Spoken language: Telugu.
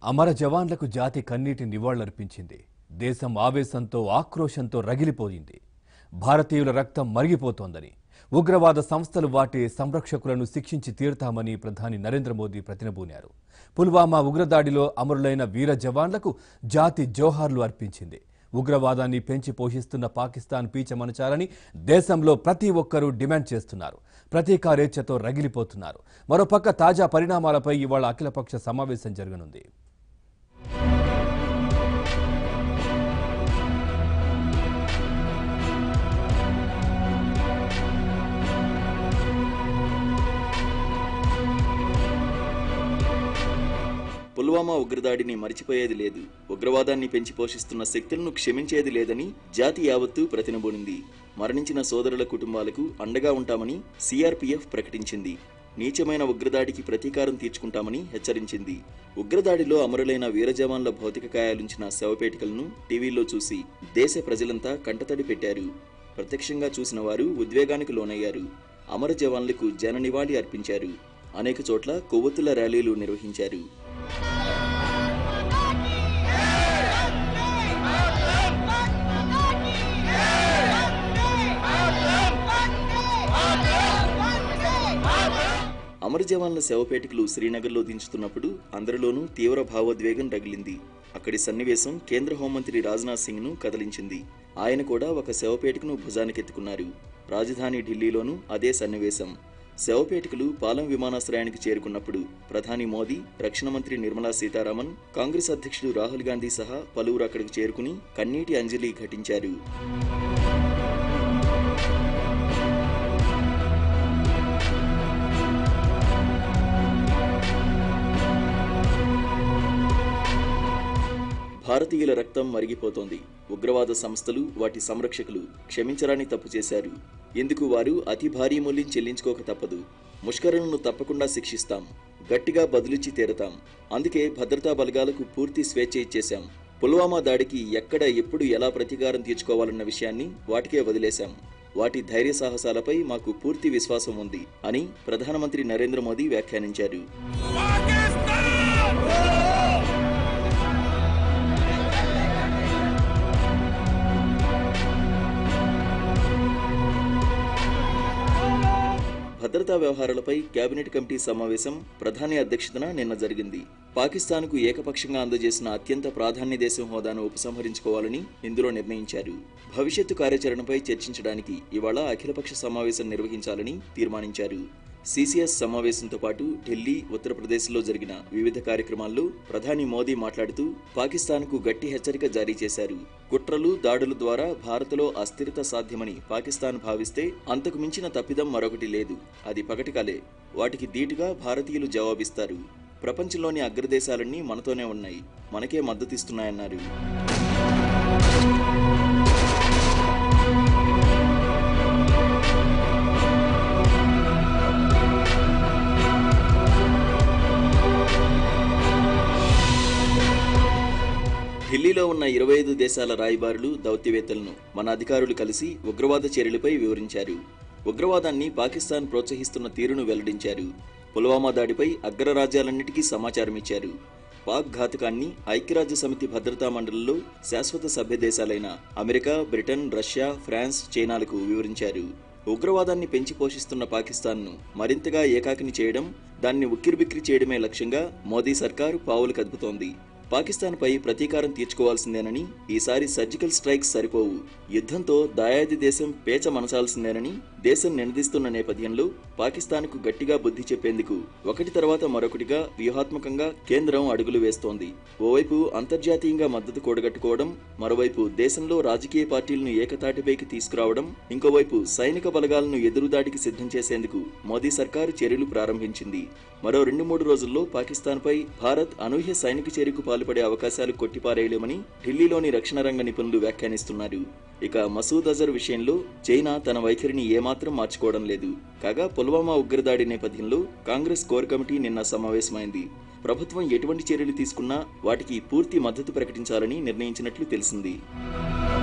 అమర జవాన్లకు జాతి కన్నీటి నివాళులర్పించింది దేశం ఆవేశంతో ఆక్రోశంతో రగిలిపోయింది భారతీయుల రక్తం మరిగిపోతోందని ఉగ్రవాద సంస్థలు వాటి సంరక్షకులను శిక్షించి తీరుతామని ప్రధాని నరేంద్ర మోదీ ప్రతినబూనారు పుల్వామా ఉగ్రదాడిలో అమరులైన వీర జవాన్లకు జాతి జోహార్లు అర్పించింది ఉగ్రవాదాన్ని పెంచి పోషిస్తున్న పాకిస్తాన్ పీచమనచాలని దేశంలో ప్రతి ఒక్కరూ డిమాండ్ చేస్తున్నారు ప్రతీకారేచ్ఛతో రగిలిపోతున్నారు మరోపక్క తాజా పరిణామాలపై ఇవాళ అఖిలపక్ష సమావేశం జరగనుంది పుల్వామా ఉగ్రదాడిని మరిచిపోయేది లేదు ఉగ్రవాదాన్ని పెంచి పోషిస్తున్న శక్తులను క్షమించేది లేదని జాతి యావత్తు ప్రతినబూనింది మరణించిన సోదరుల కుటుంబాలకు అండగా ఉంటామని సిఆర్పీఎఫ్ ప్రకటించింది నీచమైన ఉగ్రదాడికి ప్రతీకారం తీర్చుకుంటామని హెచ్చరించింది ఉగ్రదాడిలో అమరులైన వీర జవాన్ల భౌతిక కాయాలుంచిన శవపేటికలను టీవీల్లో చూసి దేశ ప్రజలంతా కంటతడి పెట్టారు ప్రత్యక్షంగా చూసిన వారు ఉద్వేగానికి లోనయ్యారు అమర జవాన్లకు జన నివాళి అర్పించారు అనేక చోట్ల కొవ్వొత్తుల ర్యాలీలు నిర్వహించారు అమర జవాన్ల శవపేటికలు శ్రీనగర్లో దించుతున్నప్పుడు అందరిలోనూ తీవ్ర భావోద్వేగం రగిలింది అక్కడి సన్నివేశం కేంద్ర హోంమంత్రి రాజ్నాథ్ సింగ్ ను కదిలించింది ఆయన కూడా ఒక శవపేటికను భుజానికెత్తుకున్నారు రాజధాని ఢిల్లీలోనూ అదే సన్నివేశం శవపేటికలు పాలెం విమానాశ్రయానికి చేరుకున్నప్పుడు ప్రధాని మోదీ రక్షణ మంత్రి నిర్మలా సీతారామన్ కాంగ్రెస్ అధ్యక్షుడు రాహుల్ గాంధీ సహా పలువురు అక్కడికి చేరుకుని కన్నీటి అంజలి ఘటించారు భారతీయుల రక్తం మరిగిపోతోంది ఉగ్రవాద సంస్థలు వాటి సంరక్షకులు క్షమించరాని తప్పు చేశారు ఎందుకు వారు అతి భారీ మూల్యం చెల్లించుకోక తప్పదు ముష్కరులను తప్పకుండా శిక్షిస్తాం గట్టిగా బదులిచ్చి తీరతాం అందుకే భద్రతా బలగాలకు పూర్తి స్వేచ్ఛ ఇచ్చేశాం పుల్వామా దాడికి ఎక్కడ ఎప్పుడు ఎలా ప్రతీకారం తీర్చుకోవాలన్న విషయాన్ని వాటికే వదిలేశాం వాటి ధైర్య సాహసాలపై మాకు పూర్తి విశ్వాసం ఉంది అని ప్రధానమంత్రి నరేంద్ర మోదీ వ్యాఖ్యానించారు భద్రతా వ్యవహారాలపై కేబినెట్ కమిటీ సమావేశం ప్రధాని అధ్యక్షతన నిన్న జరిగింది పాకిస్తాన్కు ఏకపక్షంగా అందజేసిన అత్యంత ప్రాధాన్య దేశం హోదాను ఉపసంహరించుకోవాలని ఇందులో నిర్ణయించారు భవిష్యత్తు కార్యాచరణపై చర్చించడానికి ఇవాళ అఖిలపక్ష సమావేశం నిర్వహించాలని తీర్మానించారు సిసిఎస్ సమావేశంతో పాటు ఢిల్లీ ఉత్తరప్రదేశ్లో జరిగిన వివిధ కార్యక్రమాల్లో ప్రధాని మోదీ మాట్లాడుతూ పాకిస్తాన్కు గట్టి హెచ్చరిక జారీ చేశారు కుట్రలు దాడుల ద్వారా భారత్లో అస్థిరత సాధ్యమని పాకిస్తాన్ భావిస్తే అంతకు మించిన తప్పిదం మరొకటి లేదు అది పగటికలే వాటికి ధీటుగా భారతీయులు జవాబిస్తారు ప్రపంచంలోని అగ్రదేశాలన్నీ మనతోనే ఉన్నాయి మనకే మద్దతిస్తున్నాయన్నారు ఢిల్లీలో ఉన్న ఇరవై ఐదు దేశాల రాయబారులు దౌత్యవేత్తలను మన అధికారులు కలిసి ఉగ్రవాద చర్యలపై వివరించారు ఉగ్రవాదాన్ని పాకిస్తాన్ ప్రోత్సహిస్తున్న తీరును వెల్లడించారు పుల్వామా దాడిపై అగ్రరాజ్యాలన్నిటికీ సమాచారం ఇచ్చారు పాక్ ఘాతకాన్ని ఐక్యరాజ్య సమితి భద్రతా మండలిలో శాశ్వత సభ్య దేశాలైన అమెరికా బ్రిటన్ రష్యా ఫ్రాన్స్ చైనాలకు వివరించారు ఉగ్రవాదాన్ని పెంచి పోషిస్తున్న పాకిస్తాన్ను మరింతగా ఏకాకిని చేయడం దాన్ని ఉక్కిరిబిక్కిరి చేయడమే లక్ష్యంగా మోదీ సర్కారు పావులు కదుపుతోంది పాకిస్తాన్పై ప్రతీకారం తీర్చుకోవాల్సిందేనని ఈసారి సర్జికల్ స్ట్రైక్స్ సరిపోవు యుద్ధంతో దాయాది దేశం పేచ మనసాల్సిందేనని దేశం నినదిస్తున్న నేపథ్యంలో పాకిస్తాన్కు గట్టిగా బుద్ధి చెప్పేందుకు ఒకటి తర్వాత మరొకటిగా వ్యూహాత్మకంగా కేంద్రం అడుగులు వేస్తోంది ఓవైపు అంతర్జాతీయంగా మద్దతు కూడగట్టుకోవడం మరోవైపు దేశంలో రాజకీయ పార్టీలను ఏకతాటిపైకి తీసుకురావడం ఇంకోవైపు సైనిక బలగాలను ఎదురుదాడికి సిద్ధం చేసేందుకు మోదీ సర్కారు చర్యలు ప్రారంభించింది మరో రెండు మూడు రోజుల్లో పాకిస్తాన్పై భారత్ అనూహ్య సైనిక చర్యకు పాల్పడే అవకాశాలు కొట్టిపారేయలేమని ఢిల్లీలోని రక్షణ రంగ నిపుణులు వ్యాఖ్యానిస్తున్నారు ఇక మసూద్ అజర్ విషయంలో చైనా తన వైఖరిని ఏమాత్రం మార్చుకోవడం లేదు కాగా పుల్వామా ఉగ్రదాడి నేపథ్యంలో కాంగ్రెస్ కోర్ కమిటీ నిన్న సమావేశమైంది ప్రభుత్వం ఎటువంటి చర్యలు తీసుకున్నా వాటికి పూర్తి మద్దతు ప్రకటించాలని నిర్ణయించినట్లు తెలిసింది